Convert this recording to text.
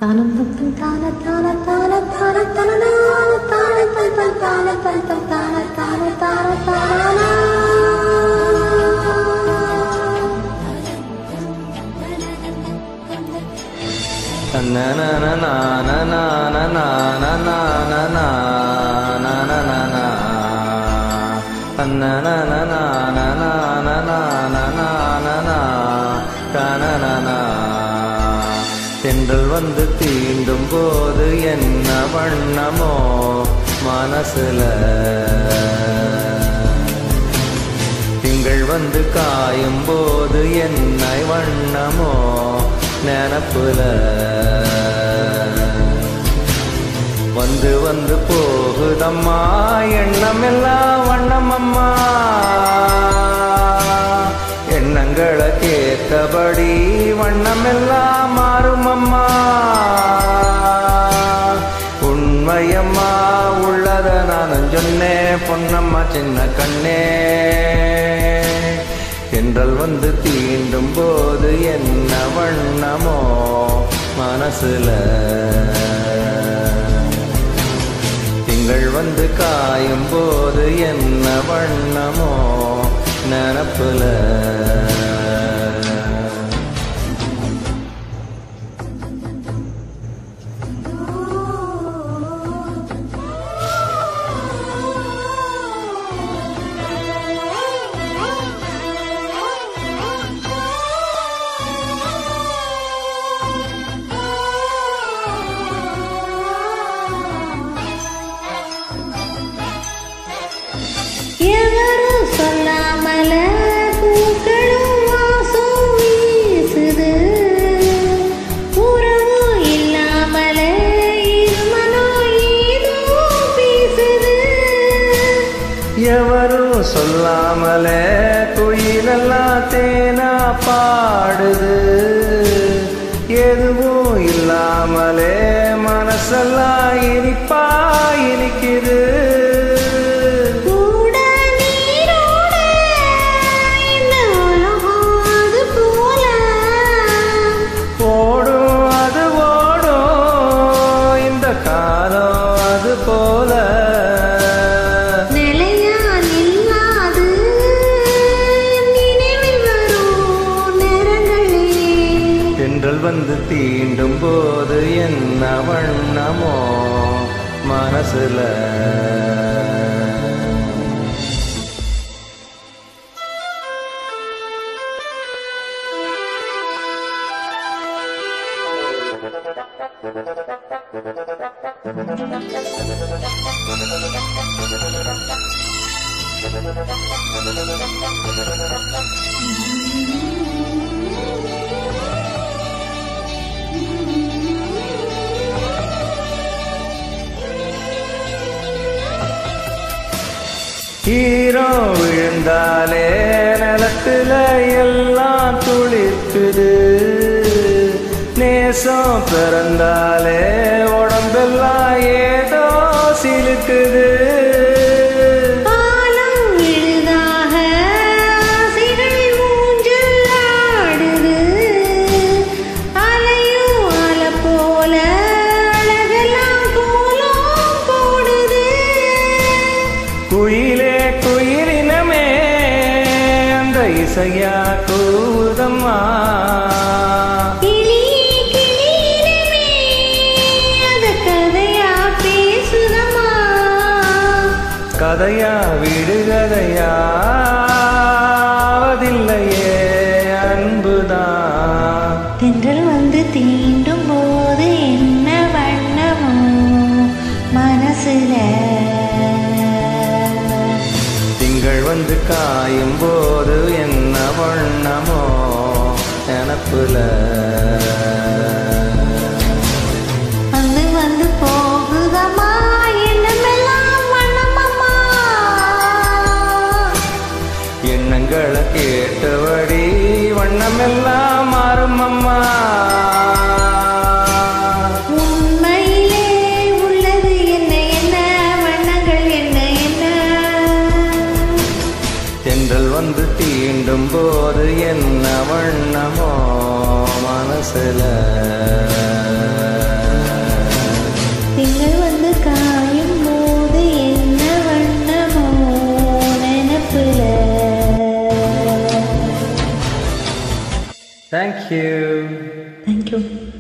தானம் தம் தான தான தான தான தனனா தான தம் தம் தான தம் தம் தான தான தான தானா தென்றல் வந்து தீண்டும் போது என்ன வண்ணமோ மனசுல திங்கள் வந்து காயும் போது என்ன வண்ணமோ நினப்புல வந்து வந்து போகுதம்மா எண்ணம் எல்லாம் வண்ணமம்மா எண்ணங்களை கேட்டபடி வண்ணம் எல்லாம் மாறுமம்மா உண்மையம்மா உள்ளத நானும் சொன்னேன் பொன்னம்மா சின்ன கண்ணே என்றல் வந்து தீண்டும் போது என்ன வண்ணமோ மனசுல திங்கள் வந்து காயும் போது என்ன வண்ணமோ நினப்புல எவரும் சொல்லாமல பூக்களும் வாசம் வீசுது உறவு இல்லாமல இருமனோ ஏதோ பேசுது எவரும் சொல்லாமலே குயிலெல்லாம் தேனா பாடுது எதுவும் இல்லாமலே மனசெல்லாம் இனிப்பா இனிக்குது கூட நீரோட இந்த உலகம் அது போல ஓடும் அது ஓடும் இந்த காலம் அது போல நிலையா நில்லாது நினைவில் வரும் நேரங்களே தென்றல் வந்து தீண்டும் போது என்ன வண்ணமோ மனசுல ஹீரோ விழுந்தாலே நிலத்துல எல்லாம் துளிர்க்குது நேசம் பிறந்தாலே உடம்பெல்லாம் ஏதோ சிலுக்குது பாலம் விழுதாக ஆசைகள் ஊஞ்சல் ஆடுது அலையும் அலை போல அழகெல்லாம் கோலம் போடுது குயிலே குயிலினமே அந்த இசையா கூதம்மா கிளி கிளியினமே அது கதையா பேசுதம்மா கதையா விடுகதையாவதில்லையே அன்புதான் தென்றல் வந்து தீண்டும் போது என்ன வண்ணமோ மனசுல திங்கள் வந்து காயும் போது என்ன வண்ணமோ நினப்புல வந்து வந்து போகுதம்மா எண்ணமெல்லாம் வண்ணமம்மா எண்ணங்களை கேட்டபடி வண்ணமெல்லாம் மாறுமம்மா உண்மையிலே உள்ளது என்ன என்ன வண்ணங்கள் என்ன என்ன தென்றல் வந்து தீண்டும் போது என்ன வண்ணமோ மனசுல தேங்க்யூ தேங்க்யூ